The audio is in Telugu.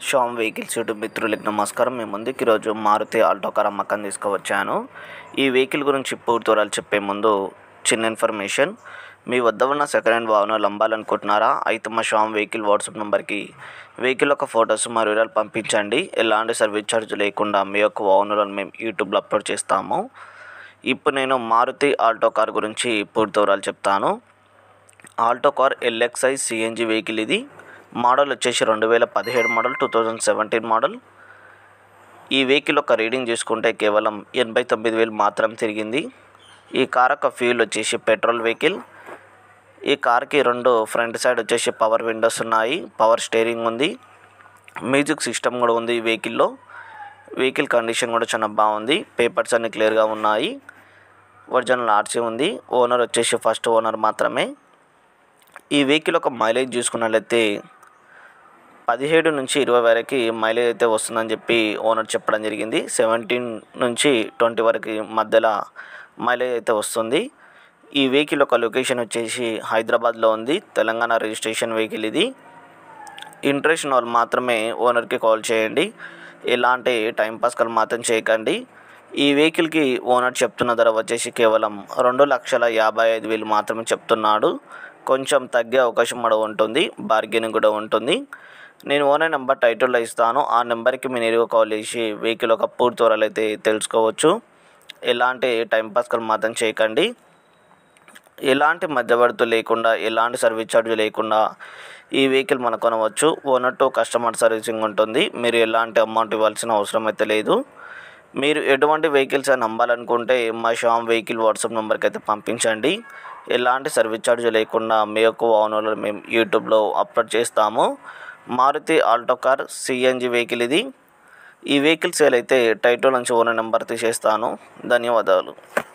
షామ్ వెహికల్స్ యూట్యూబ్ మిత్రులకి నమస్కారం మీ ముందుకు ఈరోజు మారుతి ఆల్టో కార్ అమ్మకం తీసుకువచ్చాను ఈ వెహికల్ గురించి పూర్తి వివరాలు చెప్పే ముందు చిన్న ఇన్ఫర్మేషన్ మీ వద్ద ఉన్న సెకండ్ హ్యాండ్ వాహనాలు అమ్మాలనుకుంటున్నారా అయితే మా షామ్ వెహికల్ వాట్సాప్ నెంబర్కి వెహికల్ యొక్క ఫొటోస్ మరియు వివరాలు పంపించండి ఎలాంటి సర్వీస్ ఛార్జ్ లేకుండా మీ యొక్క వాహనాలను మేము యూట్యూబ్లో అప్లోడ్ చేస్తాము ఇప్పుడు నేను మారుతి ఆల్టో కార్ గురించి పూర్తి వివరాలు చెప్తాను Alto car LXI CNG vehicle ఇది మోడల్ వచ్చేసి రెండు వేల పదిహేడు model two thousand seventeen model ఈ వెహికల్ ఒక రీడింగ్ చూసుకుంటే కేవలం ఎనభై తొమ్మిది వేలు మాత్రం తిరిగింది ఈ కార్ యొక్క ఫ్యూల్ వచ్చేసి పెట్రోల్ వెహికల్ ఈ కార్కి రెండు ఫ్రంట్ సైడ్ వచ్చేసి పవర్ విండోస్ ఉన్నాయి పవర్ స్టీరింగ్ ఉంది మ్యూజిక్ సిస్టమ్ కూడా ఉంది ఈ వెహికల్లో వెహికల్ కండిషన్ కూడా చాలా బాగుంది పేపర్స్ అన్ని క్లియర్గా ఉన్నాయి ఒరిజినల్ ఆర్సీ ఉంది ఓనర్ వచ్చేసి ఫస్ట్ ఓనర్ మాత్రమే ఈ వెహికల్ ఒక మైలేజ్ చూసుకున్నట్లయితే పదిహేడు నుంచి ఇరవై వరకు మైలేజ్ అయితే వస్తుందని చెప్పి ఓనర్ చెప్పడం జరిగింది సెవెంటీన్ నుంచి ట్వంటీ వరకు మధ్యలో మైలేజ్ అయితే వస్తుంది ఈ వెహికల్ ఒక లొకేషన్ వచ్చేసి హైదరాబాద్లో ఉంది తెలంగాణ రిజిస్ట్రేషన్ వెహికల్ ఇది ఇంట్రెస్ట్ ఉన్న వాళ్ళు మాత్రమే ఓనర్కి కాల్ చేయండి ఎలాంటి టైంపాస్ కాల్ మాత్రం చేయకండి ఈ వెహికల్కి ఓనర్ చెప్తున్న ధర వచ్చేసి కేవలం రెండు లక్షల యాభై ఐదు వేలు మాత్రమే చెప్తున్నాడు కొంచెం తగ్గే అవకాశం కూడా ఉంటుంది బార్గెనింగ్ కూడా ఉంటుంది నేను ఓనర్ నెంబర్ టైటిల్లో ఇస్తాను ఆ నెంబర్కి మీరు నేరుగా కాల్ చేసి వెహికల్ ఒక పూర్తి వివరాలు అయితే తెలుసుకోవచ్చు ఎలాంటి టైంపాస్ కాల్ మాత్రం చేయకండి ఎలాంటి మధ్యవర్తి లేకుండా ఎలాంటి సర్వీస్ ఛార్జ్ లేకుండా ఈ వెహికల్ మనం కొనవచ్చు ఓనర్ టు కస్టమర్ సర్వీసింగ్ ఉంటుంది మీరు ఎలాంటి అమౌంట్ ఇవ్వాల్సిన అవసరం అయితే లేదు మీరు ఎటువంటి వెహికల్స్ అని అమ్మాలనుకుంటే మా షామ్ వెహికల్ వాట్సాప్ నెంబర్కి అయితే పంపించండి ఎలాంటి సర్వీస్ ఛార్జ్ లేకుండా మీ యొక్క వాహనాలు మేము యూట్యూబ్లో అప్లోడ్ చేస్తాము Maruti Alto car CNG vehicle ఇది ఈ వెహికల్ సేల్ అయితే టైటిల్ నుంచి ఓనర్ నెంబర్ తీసేస్తాను ధన్యవాదాలు